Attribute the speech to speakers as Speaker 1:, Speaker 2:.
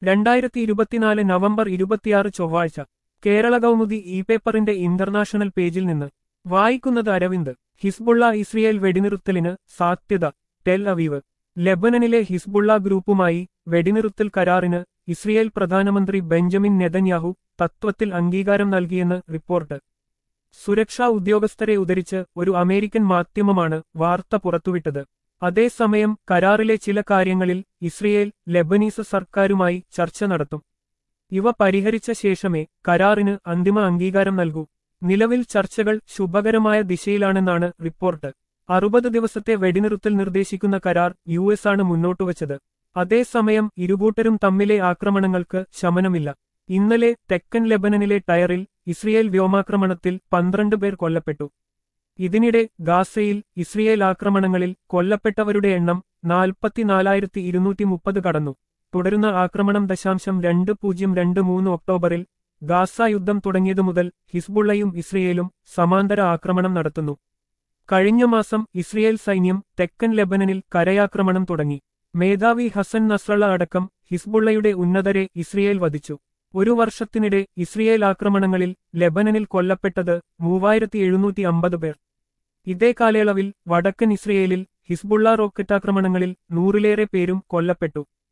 Speaker 1: രണ്ടായിരത്തി ഇരുപത്തിനാല് നവംബർ ഇരുപത്തിയാറ് ചൊവ്വാഴ്ച കേരള കൗമുദി ഇ പേപ്പറിന്റെ ഇന്റർനാഷണൽ പേജിൽ നിന്ന് വായിക്കുന്നത് അരവിന്ദ് ഹിസ്ബുള്ള ഇസ്രയേൽ വെടിനിറുത്തലിന് സാധ്യത ടെൽ അവീവ് ലെബനനിലെ ഹിസ്ബുള്ള ഗ്രൂപ്പുമായി വെടിനിറുത്തൽ കരാറിന് ഇസ്രയേൽ പ്രധാനമന്ത്രി ബെഞ്ചമിൻ നെതന്യാഹു തത്വത്തിൽ അംഗീകാരം നൽകിയെന്ന് റിപ്പോർട്ട് സുരക്ഷാ ഉദ്യോഗസ്ഥരെ ഉദ്ധരിച്ച് ഒരു അമേരിക്കൻ മാധ്യമമാണ് വാർത്ത പുറത്തുവിട്ടത് അതേസമയം കരാറിലെ ചില കാര്യങ്ങളിൽ ഇസ്രയേൽ ലെബനീസ് സർക്കാരുമായി ചർച്ച നടത്തും ഇവ പരിഹരിച്ച ശേഷമേ കരാറിന് അന്തിമ അംഗീകാരം നൽകൂ നിലവിൽ ചർച്ചകൾ ശുഭകരമായ ദിശയിലാണെന്നാണ് റിപ്പോർട്ട് അറുപത് ദിവസത്തെ വെടിനിറുത്തൽ നിർദ്ദേശിക്കുന്ന കരാർ യു എസ് ആണ് മുന്നോട്ടുവച്ചത് അതേസമയം ഇരുകൂട്ടരും തമ്മിലെ ആക്രമണങ്ങൾക്ക് ശമനമില്ല ഇന്നലെ തെക്കൻ ലെബനനിലെ ടയറിൽ ഇസ്രയേൽ വ്യോമാക്രമണത്തിൽ പന്ത്രണ്ട് പേർ കൊല്ലപ്പെട്ടു ഇതിനിടെ ഗാസയിൽ ഇസ്രയേൽ ആക്രമണങ്ങളിൽ കൊല്ലപ്പെട്ടവരുടെ എണ്ണം നാൽപ്പത്തിനാലായിരത്തി ഇരുന്നൂറ്റി മുപ്പത് കടന്നു തുടരുന്ന ആക്രമണം ദശാംശം രണ്ട് പൂജ്യം രണ്ട് മൂന്ന് ഒക്ടോബറിൽ ഗാസ യുദ്ധം തുടങ്ങിയതു മുതൽ ഹിസ്ബുള്ളയും ഇസ്രയേലും സമാന്തര ആക്രമണം നടത്തുന്നു കഴിഞ്ഞ മാസം ഇസ്രയേൽ സൈന്യം തെക്കൻ ലെബനനിൽ കരയാക്രമണം തുടങ്ങി മേധാവി ഹസൻ നസ്രള അടക്കം ഹിസ്ബുള്ളയുടെ ഉന്നതരെ ഇസ്രയേൽ വധിച്ചു ഒരു വർഷത്തിനിടെ ഇസ്രയേൽ ആക്രമണങ്ങളിൽ ലെബനനിൽ കൊല്ലപ്പെട്ടത് മൂവായിരത്തി എഴുന്നൂറ്റി അമ്പത് പേർ ഇതേ കാലയളവിൽ വടക്കൻ ഇസ്രയേലിൽ ഹിസ്ബുള്ള റോക്കറ്റാക്രമണങ്ങളിൽ നൂറിലേറെ പേരും കൊല്ലപ്പെട്ടു